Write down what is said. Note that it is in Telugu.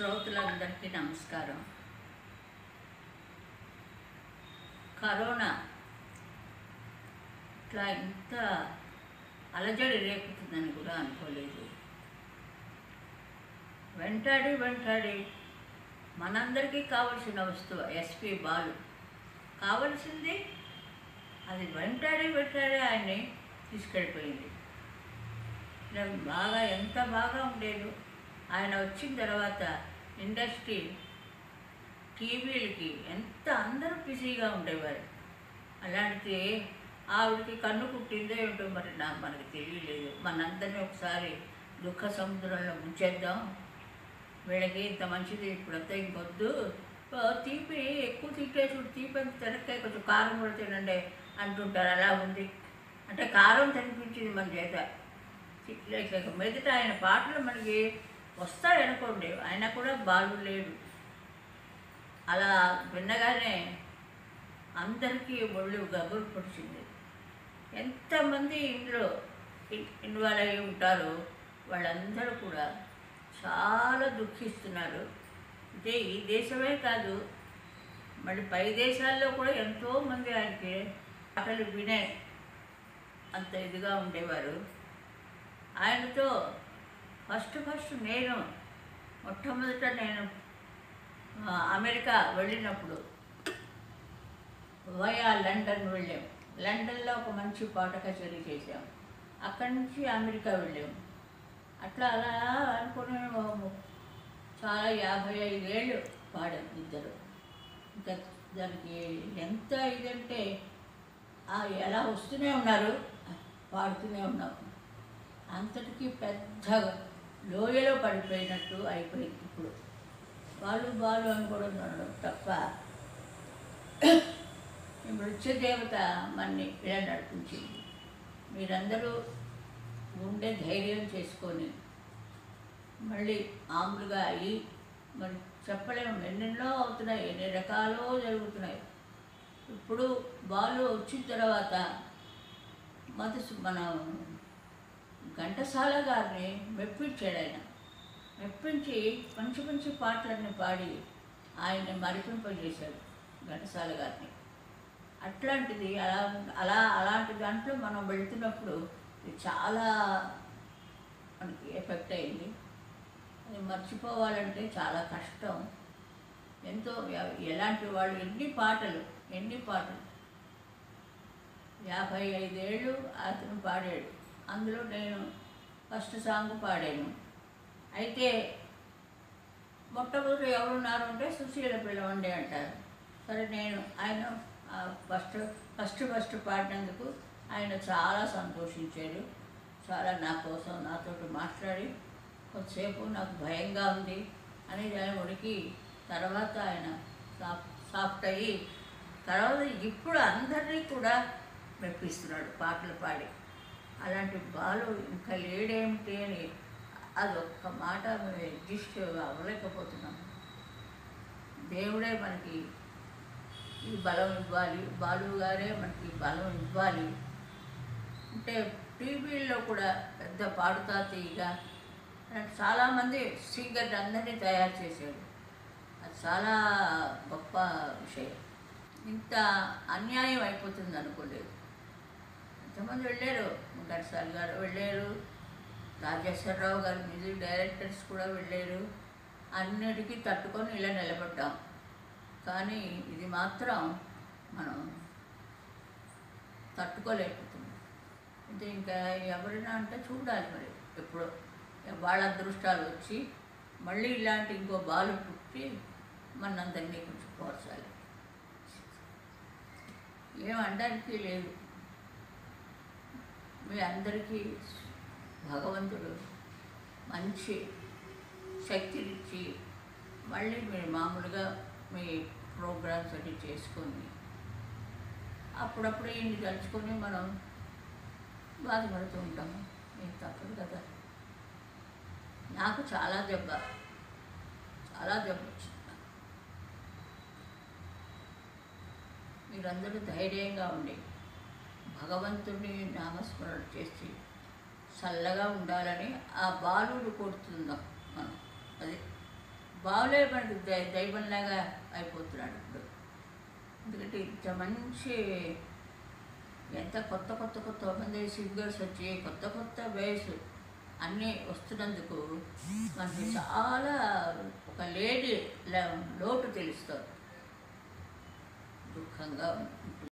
శ్రోతలందరికీ నమస్కారం కరోనా ఇట్లా ఇంత అలజడి రేపుతుందని కూడా అనుకోలేదు వెంటాడి వెంటాడి మనందరికీ కావలసిన వస్తువు ఎస్పి బాలు కావలసింది అది వెంటాడి వెంటాడి ఆయన్ని తీసుకెళ్ళిపోయింది ఇలా బాగా ఎంత బాగా ఉండేది ఆయన వచ్చిన తర్వాత ఇండస్ట్రీ టీవీలకి ఎంత అందరూ బిజీగా ఉండేవారు అలాంటిది ఆవిడకి కన్ను కుట్టిందో ఏంటో మరి నాకు మనకి తెలియలేదు మనందరినీ ఒకసారి దుఃఖ సముద్రంలో ముంచేద్దాం వీళ్ళకి ఇంత మంచిది ఇప్పుడంతా ఇంకొద్దు ఓ, తీపి ఎక్కువ తిట్టేసి తీపి అంత తినక్కాయ కొంచెం కారం కూడా తినండి అంటుంటారు అలా ఉంది అంటే కారం తినిపించింది మన చేత లేక ఇక మీదట ఆయన పాటలు మనకి వస్తాయి అనుకోండి ఆయన కూడా బాలు లేడు అలా విన్నగానే అందరికీ ఒళ్ళు గబురు పొడిచింది ఎంతమంది ఇందులో ఇన్- ఇన్వాల్వ్ అయి ఉంటారో వాళ్ళందరూ కూడా చాలా దుఃఖిస్తున్నారు అంటే ఈ దేశమే కాదు మళ్ళీ పై దేశాల్లో కూడా ఎంతోమంది ఆయనకి పాటలు వినే అంత ఇదిగా ఉండేవారు ఆయనతో ఫస్ట్ ఫస్ట్ నేను మొట్టమొదట నేను ఆ, అమెరికా వెళ్ళినప్పుడు వయా లండన్ వెళ్ళాం లండన్లో ఒక మంచి పాట కచేరీ చేసాం అక్కడి నుంచి అమెరికా వెళ్ళాం అట్లా అలా అనుకుని ఓ- చాలా యాభై ఐదేళ్ళు పాడాం ఇద్దరు ఇంకా దానికి ఎంత ఇదంటే ఆ ఎలా వస్తూనే ఉన్నారు పాడుతూనే ఉన్నాం అంతటికీ పెద్ద లోయలో పడిపోయినట్టు అయిపోయింది ఇప్పుడు వాళ్ళు బాలు అని కూడా ఉండడం తప్ప ఈ మృత్యుదేవత మన్ని ఇలా నడిపించింది మీరందరూ గుండె ధైర్యం చేసుకొని మళ్ళీ మామూలుగా అయ్యి మరి చెప్పలేము ఎన్నెన్నో అవుతున్నాయి ఎన్ని రకాలో జరుగుతున్నాయి ఇప్పుడు బాలు వచ్చిన తర్వాత మధు మన ఘంటసాల గారిని మెప్పించాడు ఆయన మెప్పించి మంచి మంచి పాటలన్నీ పాడి ఆయన్ని మరిపింపజేశాడు ఘంటసాల గారిని అట్లాంటిది అలా అలా అలాంటి దాంట్లో మనం వెళ్తున్నప్పుడు ఇది చాలా మనకి ఎఫెక్ట్ అయింది అది మర్చిపోవాలంటే చాలా కష్టం ఎంతో ఎ- ఎలాంటి వాళ్ళు ఎన్ని పాటలు ఎన్ని పాటలు యాభై ఐదేళ్ళు అతను పాడాడు అందులో నేను ఫస్ట్ సాంగ్ పాడాను అయితే మొట్టమొదటి ఎవరున్నారు అంటే సుశీల పిల్లవండి అంటారు సరే నేను ఆయన ఆ, ఫస్ట్ ఫస్ట్ ఫస్ట్ పాడినందుకు ఆయన చాలా సంతోషించాడు చాలా నా కోసం నాతో మాట్లాడి కొద్దిసేపు నాకు భయంగా ఉంది అని ఆయన ఉడికి తర్వాత ఆయన సాఫ్ సాఫ్ట్ అయ్యి తర్వాత ఇప్పుడు అందరినీ కూడా మెప్పిస్తున్నాడు పాటలు పాడి అలాంటి బాలు ఇంకా లేడేమిటి అని అది ఒక్క మాట మేము అడ్జస్ట్ అవ్వలేకపోతున్నాం దేవుడే మనకి ఈ బలం ఇవ్వాలి బాలు గారే మనకి ఈ బలం ఇవ్వాలి అంటే టీవీల్లో కూడా పెద్ద పాడుతా తీయగా అలాంటి చాలామంది సింగర్ అందరినీ తయారు చేశాడు అది చాలా గొప్ప విషయం ఇంత అన్యాయం అయిపోతుంది అనుకోలేదు ఎంతమంది వెళ్ళారు ఘంటసాల గారు వెళ్ళారు రాజేశ్వరరావు గారు మ్యూజిక్ డైరెక్టర్స్ కూడా వెళ్ళారు అన్నిటికీ తట్టుకొని ఇలా నిలబడ్డాం కానీ ఇది మాత్రం మనం తట్టుకోలేకపోతున్నాం అంటే ఇంకా ఎవరైనా అంటే చూడాలి మరి ఎప్పుడో వాళ్ళ అదృష్టాలు వచ్చి మళ్ళీ ఇలాంటి ఇంకో బాలు పుట్టి మనందరినీ కొంచెం పోర్చాలి ఏమనడానికి లేదు మీ అందరికీ భగవంతుడు మంచి శక్తినిచ్చి మళ్ళీ మీరు మామూలుగా మీ ప్రోగ్రామ్స్ అన్ని చేసుకొని అప్పుడప్పుడు ఇన్ని తలుచుకొని మనం బాధపడుతూ ఉంటాము ఏం తప్పదు కదా నాకు చాలా దెబ్బ చాలా దెబ్బ వచ్చింది మీరందరూ ధైర్యంగా ఉండి భగవంతుడిని నామస్మరణ చేసి చల్లగా ఉండాలని ఆ బాలుడు కొడుతుందాం మనం అది బాగులే మనకి దై దైవంలాగా అయిపోతున్నాడు ఇప్పుడు ఎందుకంటే ఇంత మంచి ఎంత కొత్త కొత్త కొత్త మంది సింగర్స్ వచ్చి కొత్త కొత్త వేస్ అన్నీ వస్తున్నందుకు మనకి చాలా ఒక లేడీ లోటు తెలుస్తుంది దుఃఖంగా ఉంది